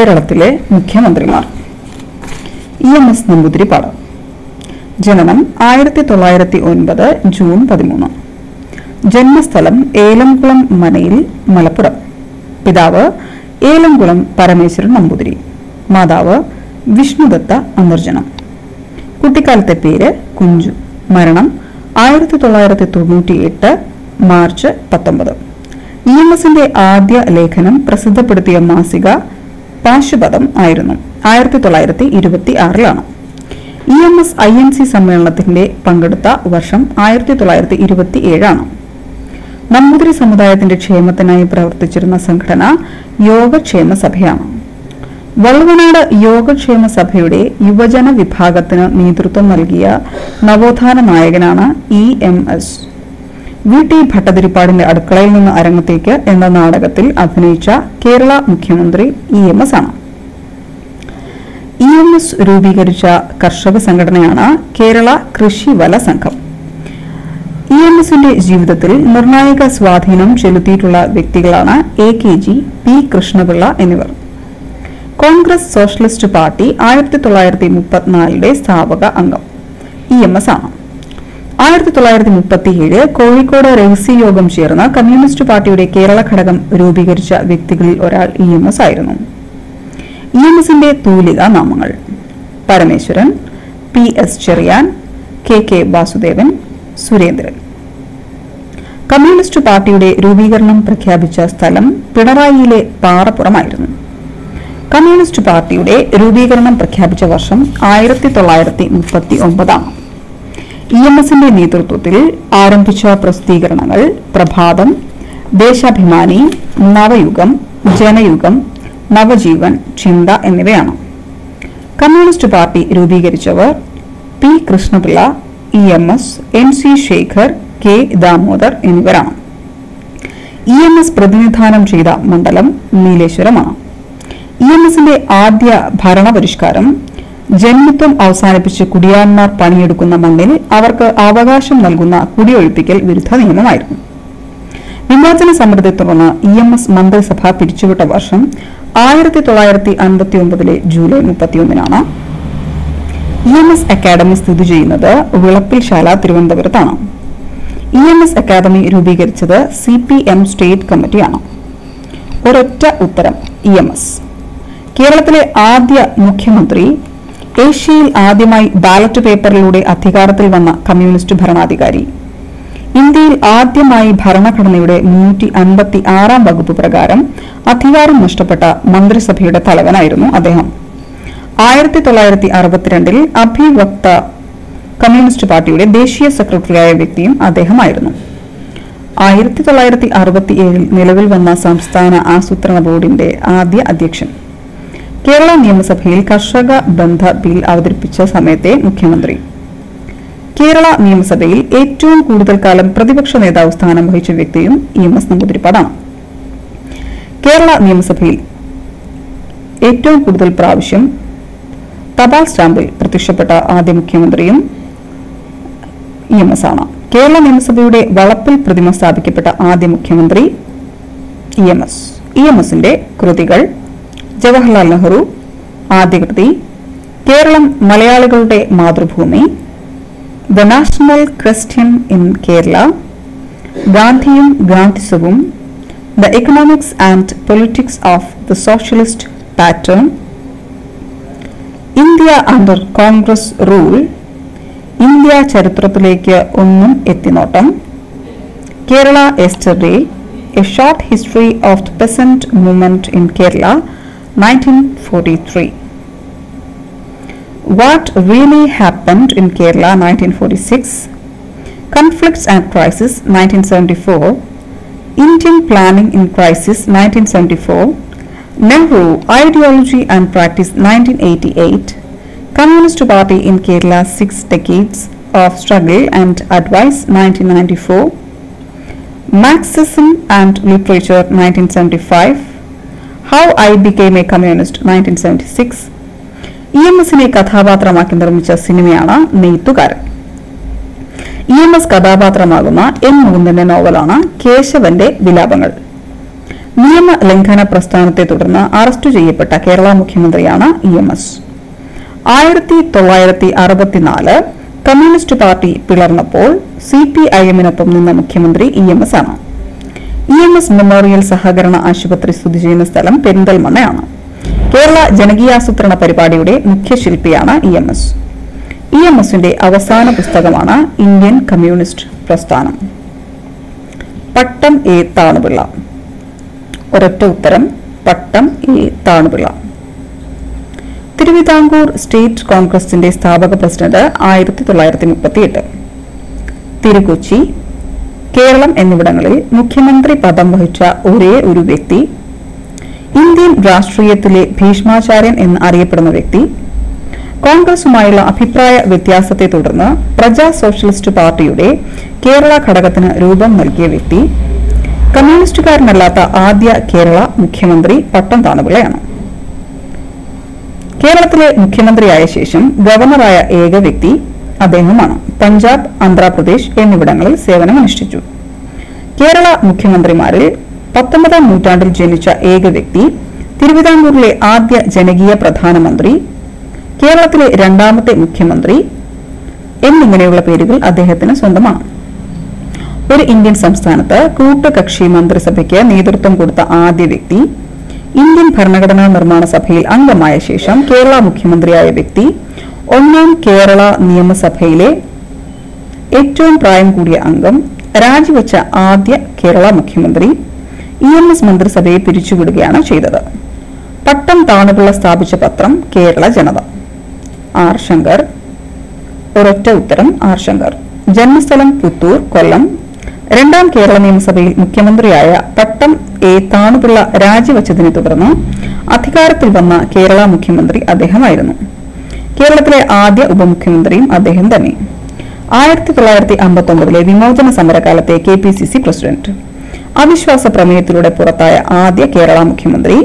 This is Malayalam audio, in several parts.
കേരളത്തിലെ മുഖ്യമന്ത്രിമാർ ഇ എം എസ് നമ്പൂതിരിപ്പാട് ജനനം ആയിരത്തി തൊള്ളായിരത്തി ഒൻപത് ജൂൺ പതിമൂന്ന് ജന്മസ്ഥലം ഏലംകുളം മനയിൽ മലപ്പുറം പിതാവ് ഏലംകുളം പരമേശ്വരൻ നമ്പൂതിരി മാതാവ് വിഷ്ണുദത്ത അന്തർജനം കുട്ടിക്കാലത്തെ പേര് കുഞ്ചു മരണം ആയിരത്തി തൊള്ളായിരത്തി തൊണ്ണൂറ്റി എട്ട് മാർച്ച് പത്തൊമ്പത് ഇ എം എസിന്റെ ആദ്യ ലേഖനം പ്രസിദ്ധപ്പെടുത്തിയ മാസിക പാശുപദം ആയിരുന്നു ആയിരത്തി തൊള്ളായിരത്തി ഇരുപത്തി ആറിലാണ് E M S I N C സമ്മേളനത്തിന്റെ പങ്കെടുത്ത വർഷം ആയിരത്തി തൊള്ളായിരത്തി ഇരുപത്തി ഏഴാണ് നമ്പൂതിരി സമുദായത്തിന്റെ ക്ഷേമത്തിനായി പ്രവർത്തിച്ചിരുന്ന സംഘടന യോഗക്ഷേമ സഭയാണ് വള്ളുവനാട് യോഗക്ഷേമ സഭയുടെ യുവജന വിഭാഗത്തിന് നേതൃത്വം നൽകിയ നവോത്ഥാന നായകനാണ് E M S V T ഭട്ടതിരിപ്പാടിന്റെ അടുക്കളയിൽ നിന്ന് അരങ്ങത്തേക്ക് എന്ന നാടകത്തിൽ അഭിനയിച്ച കേരള മുഖ്യമന്ത്രി ഇ എം എസ് ആണ് ഇ എം എസ് രൂപീകരിച്ച കർഷക സംഘടനയാണ് കേരള കൃഷി വല സംഘം ഇ എം എസിന്റെ ജീവിതത്തിൽ നിർണായക സ്വാധീനം ചെലുത്തിയിട്ടുള്ള വ്യക്തികളാണ് A K G P Krishnapillai എന്നിവർ കോൺഗ്രസ് സോഷ്യലിസ്റ്റ് പാർട്ടി ആയിരത്തി തൊള്ളായിരത്തി മുപ്പത്തിനാലിലെ സ്ഥാപക അംഗം ഇ എം എസ് ആണ് ആയിരത്തി തൊള്ളായിരത്തി മുപ്പത്തിയേഴ് കോഴിക്കോട് രഹസ്യയോഗം ചേർന്ന് കമ്മ്യൂണിസ്റ്റ് പാർട്ടിയുടെ കേരള ഘടകം രൂപീകരിച്ച വ്യക്തികളിൽ ഒരാൾ ഇ എം എസ് ആയിരുന്നു ഇ എം എസിന്റെ തൂലിക നാമങ്ങൾ Parameswaran P S Cherian K K Vasudevan Surendran communist പാർട്ടിയുടെ രൂപീകരണം പ്രഖ്യാപിച്ച സ്ഥലം പിണറായിയിലെ പാറപ്പുറമായിരുന്നു കമ്മ്യൂണിസ്റ്റ് പാർട്ടിയുടെ രൂപീകരണം പ്രഖ്യാപിച്ച വർഷം ആയിരത്തി തൊള്ളായിരത്തി മുപ്പത്തി ഒമ്പതാണ് ഇ എം എസിന്റെ നേതൃത്വത്തിൽ ആരംഭിച്ച പ്രസിദ്ധീകരണങ്ങൾ പ്രഭാതം ദേശാഭിമാനി നവയുഗം ജനയുഗം നവജീവൻ ചിന്ത എന്നിവയാണ് കമ്മ്യൂണിസ്റ്റ് പാർട്ടി രൂപീകരിച്ചവർ P Krishna Pillai E M S N C Shekhar K Damodar എന്നിവരാണ് ഇ എം എസ് പ്രതിനിധാനം ചെയ്ത മണ്ഡലം നീലേശ്വരമാണ് ഇ എം എസിന്റെ ആദ്യ ഭരണപരിഷ്കാരം ജന്മിത്വം അവസാനിപ്പിച്ച് കുടിയാന്മാർ പണിയെടുക്കുന്ന മണ്ണിൽ അവർക്ക് അവകാശം നൽകുന്ന കുടിയൊഴിപ്പിക്കൽ വിരുദ്ധ നിയമമായിരുന്നു വിമോചന സമരത്തെ തുടർന്ന് ഇ എം എസ് മന്ത്രിസഭ പിരിച്ചുവിട്ട വർഷം ആയിരത്തി തൊള്ളായിരത്തി അൻപത്തി ഒമ്പതിലെ ജൂലൈ മുപ്പത്തിയൊന്നിനാണ് ഇ എം എസ് അക്കാദമി സ്ഥിതി ചെയ്യുന്നത് വിളപ്പിൽ ശാല തിരുവനന്തപുരത്താണ് ഇ എം എസ് അക്കാദമി രൂപീകരിച്ചത് സി പി എം സ്റ്റേറ്റ് കമ്മിറ്റിയാണ് ഒരൊറ്റ ഉത്തരം ഇ എം എസ് കേരളത്തിലെ ആദ്യ മുഖ്യമന്ത്രി ഏഷ്യയിൽ ആദ്യമായി ബാലറ്റ് പേപ്പറിലൂടെ അധികാരത്തിൽ വന്ന കമ്മ്യൂണിസ്റ്റ് ഭരണാധികാരി ഇന്ത്യയിൽ ആദ്യമായി ഭരണഘടനയുടെ മുന്നൂറ്റി അൻപത്തി ആറാം വകുപ്പ് പ്രകാരം അധികാരം നഷ്ടപ്പെട്ട മന്ത്രിസഭയുടെ തലവനായിരുന്നു അദ്ദേഹം ആയിരത്തി തൊള്ളായിരത്തി അറുപത്തിരണ്ടിൽ അഭിവക്ത കമ്മ്യൂണിസ്റ്റ് പാർട്ടിയുടെ ദേശീയ സെക്രട്ടറിയായ വ്യക്തിയും അദ്ദേഹമായിരുന്നു ആയിരത്തി തൊള്ളായിരത്തി അറുപത്തിയേഴിൽ നിലവിൽ വന്ന സംസ്ഥാന ആസൂത്രണ ബോർഡിന്റെ ആദ്യ അധ്യക്ഷൻ കേരള നിയമസഭയിൽ കർഷക ബന്ധ ബിൽ അവതരിപ്പിച്ച സമയത്തെ മുഖ്യമന്ത്രി കേരള നിയമസഭയിൽ ഏറ്റവും കൂടുതൽ കാലം പ്രതിപക്ഷ നേതാവ് സ്ഥാനം വഹിച്ച വ്യക്തിയും ഇ എം എസ് നമ്പൂതിരിപ്പാടാണ് കേരള നിയമസഭയിൽ ഏറ്റവും കൂടുതൽ പ്രാവശ്യം തപാൽ സ്റ്റാമ്പിൽ പ്രത്യക്ഷപ്പെട്ട ആദ്യ മുഖ്യമന്ത്രിയും ഇ എം എസ് ആണ് കേരള നിയമസഭയുടെ വളപ്പിൽ പ്രതിമ സ്ഥാപിക്കപ്പെട്ട ആദ്യ മുഖ്യമന്ത്രി E M S E M എസിന്റെ കൃതികൾ ജവഹർലാൽ നെഹ്റു ആദ്യ കൃതി കേരളം മലയാളികളുടെ മാതൃഭൂമി the national Christian in Kerala ഗാന്ധിയും ഗാന്ധിസവും the economics and politics of the socialist pattern India under Congress rule India ചരിത്രത്തിലേക്ക് ഒന്നും എത്തിനോട്ടം Kerala yesterday a short history of the peasant movement in Kerala nineteen forty three What really happened in Kerala 1946? Conflicts and Crisis 1974. Indian Planning in Crisis 1974. Nehru Ideology and Practice 1988. Communist Party in Kerala Six Decades of Struggle and Advice 1994. Marxism and Literature 1975. How I Became a Communist 1976. E M എസിനെ കഥാപാത്രമാക്കി നിർമ്മിച്ച സിനിമയാണ് നെയ്ത്തുകാരൻ ഇ എം എസ് കഥാപാത്രമാകുന്ന എൻ മുകുന്ദന്റെ നോവലാണ് കേശവന്റെ വിലാപങ്ങൾ നിയമ ലംഘന പ്രസ്ഥാനത്തെ തുടർന്ന് അറസ്റ്റ് ചെയ്യപ്പെട്ട കേരള മുഖ്യമന്ത്രിയാണ് ഇ എം എസ് ആയിരത്തി തൊള്ളായിരത്തി അറുപത്തിനാല് കമ്മ്യൂണിസ്റ്റ് പാർട്ടി പിളർന്നപ്പോൾ സി പി ഐ എമ്മിനൊപ്പം നിന്ന മുഖ്യമന്ത്രി ഇ എം എസ് ആണ് ഇ എം എസ് മെമ്മോറിയൽ സഹകരണ ആശുപത്രി സ്ഥിതി ചെയ്യുന്ന സ്ഥലം പെരിന്തൽമണ്ണയാണ് കേരള ജനകീയാസൂത്രണ പരിപാടിയുടെ മുഖ്യശില്പിയാണ് E M S E M എസിന്റെ അവസാന പുസ്തകമാണ് ഇന്ത്യൻ കമ്മ്യൂണിസ്റ്റ് പ്രസ്ഥാനം പട്ടം എ താണുപിള്ള ഒരൊറ്റ ഉത്തരം പട്ടം എ താണുപിള്ള തിരുവിതാംകൂർ സ്റ്റേറ്റ് കോൺഗ്രസിന്റെ സ്ഥാപക പ്രസിഡന്റ് ആയിരത്തി തൊള്ളായിരത്തി മുപ്പത്തിയെട്ട് തിരുക്കൊച്ചി കേരളം എന്നിവിടങ്ങളിൽ മുഖ്യമന്ത്രി പദം വഹിച്ച ഒരേ ഒരു വ്യക്തി ഇന്ത്യൻ രാഷ്ട്രീയത്തിലെ ഭീഷ്മാചാര്യൻ എന്ന് അറിയപ്പെടുന്ന വ്യക്തി കോൺഗ്രസുമായുള്ള അഭിപ്രായ വ്യത്യാസത്തെ തുടർന്ന് പ്രജാ സോഷ്യലിസ്റ്റ് പാർട്ടിയുടെ കേരള ഘടകത്തിന് രൂപം നൽകിയ വ്യക്തി കമ്മ്യൂണിസ്റ്റുകാരനല്ലാത്ത ആദ്യ കേരള മുഖ്യമന്ത്രി പട്ടം താണുപിള്ളയാണ് കേരളത്തിലെ മുഖ്യമന്ത്രിയായ ശേഷം ഗവർണറായ ഏക വ്യക്തി അദ്ദേഹമാണ് പഞ്ചാബ് ആന്ധ്രാപ്രദേശ് എന്നിവിടങ്ങളിൽ സേവനമനുഷ്ഠിച്ചു കേരള മുഖ്യമന്ത്രിമാരിൽ പത്തൊമ്പതാം നൂറ്റാണ്ടിൽ ജനിച്ച ഏക വ്യക്തി തിരുവിതാംകൂറിലെ ആദ്യ ജനകീയ പ്രധാനമന്ത്രി കേരളത്തിലെ രണ്ടാമത്തെ മുഖ്യമന്ത്രി എന്നിങ്ങനെയുള്ള പേരുകൾ അദ്ദേഹത്തിന് സ്വന്തമാണ് ഒരു ഇന്ത്യൻ സംസ്ഥാനത്ത് കൂട്ടുകക്ഷി മന്ത്രിസഭയ്ക്ക് നേതൃത്വം കൊടുത്ത ആദ്യ വ്യക്തി ഇന്ത്യൻ ഭരണഘടനാ നിർമ്മാണ സഭയിൽ അംഗമായ ശേഷം കേരള മുഖ്യമന്ത്രിയായ വ്യക്തി ഒന്നാം കേരള നിയമസഭയിലെ ഏറ്റവും പ്രായം കൂടിയ അംഗം രാജിവെച്ച ആദ്യ കേരള മുഖ്യമന്ത്രി ഇ എം എസ് മന്ത്രിസഭയെ പിരിച്ചുവിടുകയാണ് ചെയ്തത് പട്ടം താണുപിള്ള സ്ഥാപിച്ച പത്രം കേരള ജനത ആർ ശങ്കർ ഒരൊറ്റ ഉത്തരം ആർ ശങ്കർ ജന്മസ്ഥലം പുത്തൂർ കൊല്ലം രണ്ടാം കേരള നിയമസഭയിൽ മുഖ്യമന്ത്രിയായ പട്ടം എ താണുപിള്ള രാജിവെച്ചതിനെ തുടർന്ന് അധികാരത്തിൽ വന്ന കേരള മുഖ്യമന്ത്രി അദ്ദേഹമായിരുന്നു കേരളത്തിലെ ആദ്യ ഉപമുഖ്യമന്ത്രിയും അദ്ദേഹം തന്നെ ആയിരത്തി തൊള്ളായിരത്തി അമ്പത്തി ഒമ്പതിലെ വിമോചന സമരകാലത്തെ K P C C president അവിശ്വാസ പ്രമേയത്തിലൂടെ പുറത്തായ ആദ്യ കേരള മുഖ്യമന്ത്രി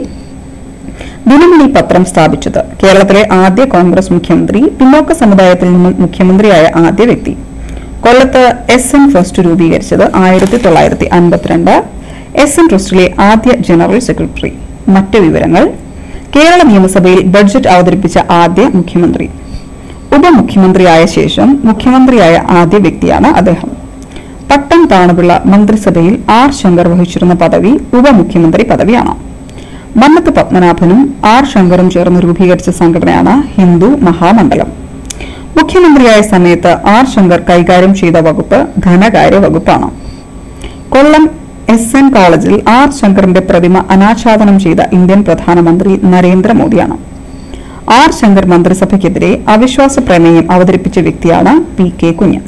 ദിനമണി പത്രം സ്ഥാപിച്ചത് കേരളത്തിലെ ആദ്യ കോൺഗ്രസ് മുഖ്യമന്ത്രി പിന്നോക്ക സമുദായത്തിൽ നിന്നും മുഖ്യമന്ത്രിയായ ആദ്യ വ്യക്തി കൊല്ലത്ത് എസ് എൻ ട്രസ്റ്റ് രൂപീകരിച്ചത് ആയിരത്തി തൊള്ളായിരത്തി അൻപത്തിരണ്ട് എസ് എൻ ട്രസ്റ്റിലെ ആദ്യ ജനറൽ സെക്രട്ടറി മറ്റ് വിവരങ്ങൾ കേരള നിയമസഭയിൽ ബഡ്ജറ്റ് അവതരിപ്പിച്ച ആദ്യ മുഖ്യമന്ത്രി ഉപമുഖ്യമന്ത്രിയായ ശേഷം മുഖ്യമന്ത്രിയായ ആദ്യ വ്യക്തിയാണ് അദ്ദേഹം പട്ടം താണുപിള്ള മന്ത്രിസഭയിൽ ആർ ശങ്കർ വഹിച്ചിരുന്ന പദവി ഉപമുഖ്യമന്ത്രി പദവിയാണ് മന്നത്ത് പത്മനാഭനും ആർ ശങ്കറും ചേർന്ന് രൂപീകരിച്ച സംഘടനയാണ് ഹിന്ദു മഹാമണ്ഡലം മുഖ്യമന്ത്രിയായ സമയത്ത് ആർ ശങ്കർ കൈകാര്യം ചെയ്ത വകുപ്പ് ധനകാര്യ വകുപ്പാണ് കൊല്ലം എസ് എൻ കോളേജിൽ ആർ ശങ്കറിന്റെ പ്രതിമ അനാച്ഛാദനം ചെയ്ത ഇന്ത്യൻ പ്രധാനമന്ത്രി നരേന്ദ്രമോദിയാണ് ആർ ശങ്കർ മന്ത്രിസഭയ്ക്കെതിരെ അവിശ്വാസ പ്രമേയം അവതരിപ്പിച്ച വ്യക്തിയാണ് P K Kunjan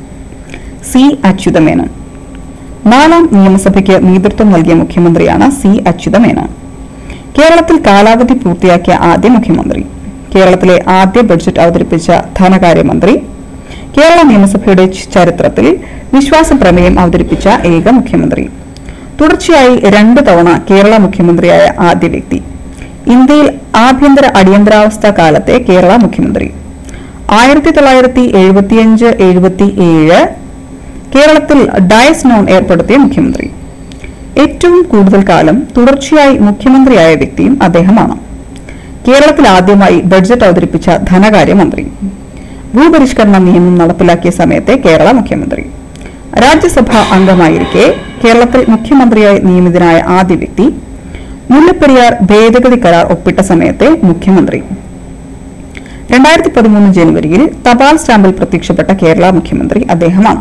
C Achutha Menon നാലാം നിയമസഭയ്ക്ക് നേതൃത്വം നൽകിയ മുഖ്യമന്ത്രിയാണ് സി അച്യുതമേനോൻ കേരളത്തിൽ കാലാവധി പൂർത്തിയാക്കിയ ആദ്യ മുഖ്യമന്ത്രി കേരളത്തിലെ ആദ്യ ബഡ്ജറ്റ് അവതരിപ്പിച്ച ധനകാര്യമന്ത്രി കേരള നിയമസഭയുടെ ച- ചരിത്രത്തിൽ വിശ്വാസ പ്രമേയം അവതരിപ്പിച്ച ഏക മുഖ്യമന്ത്രി തുടർച്ചയായി രണ്ട് തവണ കേരള മുഖ്യമന്ത്രിയായ ആദ്യ വ്യക്തി ഇന്ത്യയിൽ ആഭ്യന്തര അടിയന്തരാവസ്ഥ കാലത്തെ കേരള മുഖ്യമന്ത്രി ആയിരത്തി തൊള്ളായിരത്തി എഴുപത്തിയഞ്ച് എഴുപത്തി ഏഴ് കേരളത്തിൽ ഡയസ് നോൺ ഏർപ്പെടുത്തിയ മുഖ്യമന്ത്രി ഏറ്റവും കൂടുതൽ കാലം തുടർച്ചയായി മുഖ്യമന്ത്രിയായ വ്യക്തിയും അദ്ദേഹമാണ് കേരളത്തിൽ ആദ്യമായി ബഡ്ജറ്റ് അവതരിപ്പിച്ച ധനകാര്യമന്ത്രി ഭൂപരിഷ്കരണ നിയമം നടപ്പിലാക്കിയ സമയത്തെ കേരള മുഖ്യമന്ത്രി രാജ്യസഭാ അംഗമായിരിക്കെ കേരളത്തിൽ മുഖ്യമന്ത്രിയായി നിയമിതനായ ആദ്യ വ്യക്തി മുല്ലപ്പെരിയാർ ഭേദഗതി കരാർ ഒപ്പിട്ട സമയത്തെ മുഖ്യമന്ത്രി രണ്ടായിരത്തി പതിമൂന്ന് ജനുവരിയിൽ തപാൽ സ്റ്റാമ്പിൽ പ്രത്യക്ഷപ്പെട്ട കേരള മുഖ്യമന്ത്രി അദ്ദേഹമാണ്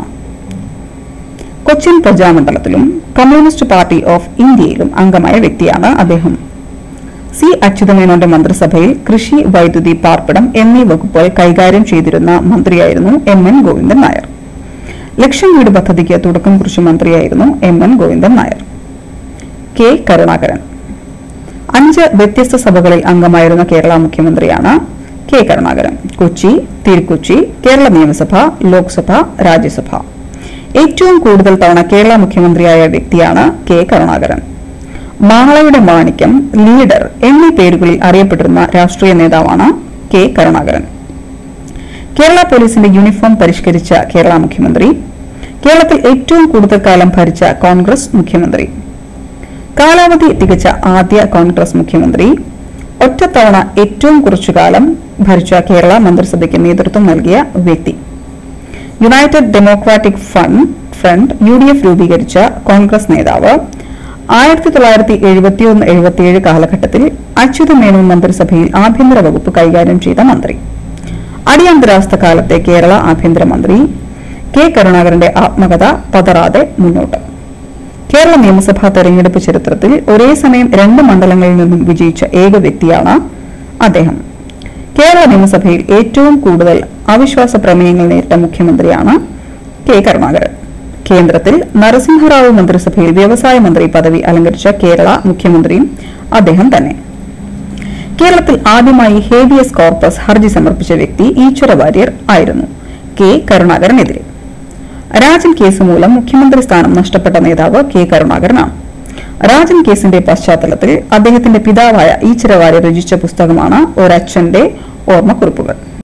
കൊച്ചിൻ പ്രജാമണ്ഡലത്തിലും കമ്മ്യൂണിസ്റ്റ് പാർട്ടി ഓഫ് ഇന്ത്യയിലും അംഗമായ വ്യക്തിയാണ് അദ്ദേഹം സി അച്യുതമേനോന്റെ മന്ത്രിസഭയിൽ കൃഷി വൈദ്യുതി പാർപ്പിടം എന്നീ വകുപ്പുകൾ കൈകാര്യം ചെയ്തിരുന്ന മന്ത്രിയായിരുന്നു എം എൻ ഗോവിന്ദൻ നായർ ലക്ഷം വീട് പദ്ധതിക്ക് തുടക്കം കുറിച്ച മന്ത്രിയായിരുന്നു M N Govindan Nair K Karunakaran അഞ്ച് വ്യത്യസ്ത സഭകളിൽ അംഗമായിരുന്ന കേരള മുഖ്യമന്ത്രിയാണ് കെ കരുണാകരൻ കൊച്ചി തിരുക്കൊച്ചി കേരള നിയമസഭ ലോക്സഭ രാജ്യസഭ ഏറ്റവും കൂടുതൽ തവണ കേരള മുഖ്യമന്ത്രിയായ വ്യക്തിയാണ് കെ കരുണാകരൻ മാളയുടെ മാണിക്യം ലീഡർ എന്നീ പേരുകളിൽ അറിയപ്പെട്ടിരുന്ന രാഷ്ട്രീയ നേതാവാണ് കെ കരുണാകരൻ കേരള പോലീസിന്റെ യൂണിഫോം പരിഷ്കരിച്ച കേരള മുഖ്യമന്ത്രി കേരളത്തിൽ ഏറ്റവും കൂടുതൽ കാലം ഭരിച്ച കോൺഗ്രസ് മുഖ്യമന്ത്രി കാലാവധി തികച്ച ആദ്യ കോൺഗ്രസ് മുഖ്യമന്ത്രി ഒറ്റത്തവണ ഏറ്റവും കുറച്ചു കാലം ഭരിച്ച കേരള മന്ത്രിസഭയ്ക്ക് നേതൃത്വം നൽകിയ വ്യക്തി united democratic fund front U D F രൂപീകരിച്ച കോൺഗ്രസ് നേതാവ് ആയിരത്തി തൊള്ളായിരത്തി എഴുപത്തിയൊന്ന് എഴുപത്തിയേഴ് കാലഘട്ടത്തിൽ അച്യുത മേനോൻ മന്ത്രിസഭയിൽ ആഭ്യന്തര വകുപ്പ് കൈകാര്യം ചെയ്ത മന്ത്രി അടിയന്തരാവസ്ഥ കാലത്തെ കേരള ആഭ്യന്തരമന്ത്രി കെ കരുണാകരന്റെ ആത്മകഥ പതറാതെ മുന്നോട്ട് കേരള നിയമസഭാ തെരഞ്ഞെടുപ്പ് ചരിത്രത്തിൽ ഒരേ സമയം രണ്ട് മണ്ഡലങ്ങളിൽ നിന്നും വിജയിച്ച ഏക വ്യക്തിയാണ് അദ്ദേഹം കേരള നിയമസഭയിൽ ഏറ്റവും കൂടുതൽ അവിശ്വാസ പ്രമേയങ്ങൾ നേരിട്ട മുഖ്യമന്ത്രിയാണ് കെ കരുണാകരൻ കേന്ദ്രത്തിൽ നരസിംഹറാവു മന്ത്രിസഭയിൽ വ്യവസായ മന്ത്രി പദവി അലങ്കരിച്ച കേരള മുഖ്യമന്ത്രിയും അദ്ദേഹം തന്നെ കേരളത്തിൽ ആദ്യമായി ഹേബിയസ് കോർപ്പസ് ഹർജി സമർപ്പിച്ച വ്യക്തി ഈശ്വര വാര്യർ ആയിരുന്നു കെ കരുണാകരനെതിരെ രാജൻ കേസ് മൂലം മുഖ്യമന്ത്രി സ്ഥാനം നഷ്ടപ്പെട്ട നേതാവ് കെ കരുണാകരനാണ് രാജൻ കേസിന്റെ പശ്ചാത്തലത്തിൽ അദ്ദേഹത്തിന്റെ പിതാവായ ഈശ്വര വാര്യർ രചിച്ച പുസ്തകമാണ് ഒരച്ഛന്റെ ഓർമ്മക്കുറിപ്പുകൾ